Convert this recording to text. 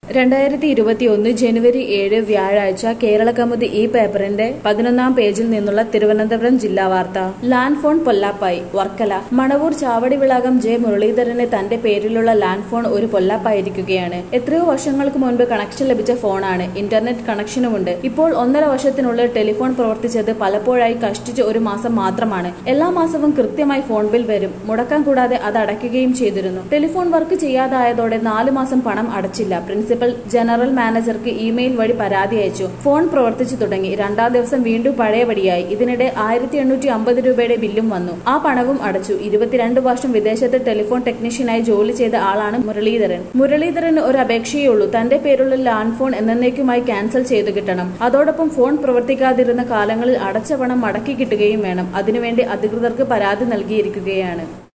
രണ്ടായിരത്തി ഇരുപത്തിയൊന്ന് ജനുവരി ഏഴ് വ്യാഴാഴ്ച കേരള കൗമുദി ഈ പേപ്പറിന്റെ പതിനൊന്നാം പേജിൽ നിന്നുള്ള തിരുവനന്തപുരം ജില്ലാ വാർത്ത ലാൻഡ് ഫോൺ പൊല്ലാപ്പായി വർക്കല മണവൂർ ചാവടി വിളാകം ജെ മുരളീധരന് തന്റെ പേരിലുള്ള ലാൻഡ് ഫോൺ ഒരു പൊല്ലാപ്പായിരിക്കുകയാണ് എത്രയോ വർഷങ്ങൾക്ക് മുൻപ് കണക്ഷൻ ലഭിച്ച ഫോണാണ് ഇന്റർനെറ്റ് കണക്ഷനുമുണ്ട് ഇപ്പോൾ ഒന്നര വർഷത്തിനുള്ളിൽ ടെലിഫോൺ പ്രവർത്തിച്ചത് പലപ്പോഴായി കഷ്ടിച്ച് ഒരു മാസം മാത്രമാണ് എല്ലാ മാസവും കൃത്യമായി ഫോൺ ബിൽ വരും മുടക്കം കൂടാതെ അത് അടയ്ക്കുകയും ചെയ്തിരുന്നു ടെലിഫോൺ വർക്ക് ചെയ്യാതായതോടെ നാലു മാസം പണം അടച്ചില്ല പ്രിൻസിപ്പൽ ജനറൽ മാനേജർക്ക് ഇമെയിൽ വഴി പരാതി അയച്ചു ഫോൺ പ്രവർത്തിച്ചു തുടങ്ങി രണ്ടാം ദിവസം വീണ്ടും പഴയപടിയായി ഇതിനിടെ ആയിരത്തി എണ്ണൂറ്റി അമ്പത് രൂപയുടെ ബില്ലും വന്നു ആ പണവും അടച്ചു ഇരുപത്തിരണ്ട് വർഷം വിദേശത്ത് ടെലിഫോൺ ടെക്നീഷ്യനായി ജോലി ചെയ്ത ആളാണ് മുരളീധരൻ മുരളീധരന് ഒരു അപേക്ഷയേ ഉള്ളൂ തന്റെ പേരുള്ള ലാൻഡ് ഫോൺ എന്നേക്കുമായി ക്യാൻസൽ ചെയ്തു കിട്ടണം അതോടൊപ്പം ഫോൺ പ്രവർത്തിക്കാതിരുന്ന കാലങ്ങളിൽ അടച്ച പണം മടക്കി കിട്ടുകയും വേണം അതിനുവേണ്ടി അധികൃതർക്ക് പരാതി നൽകിയിരിക്കുകയാണ്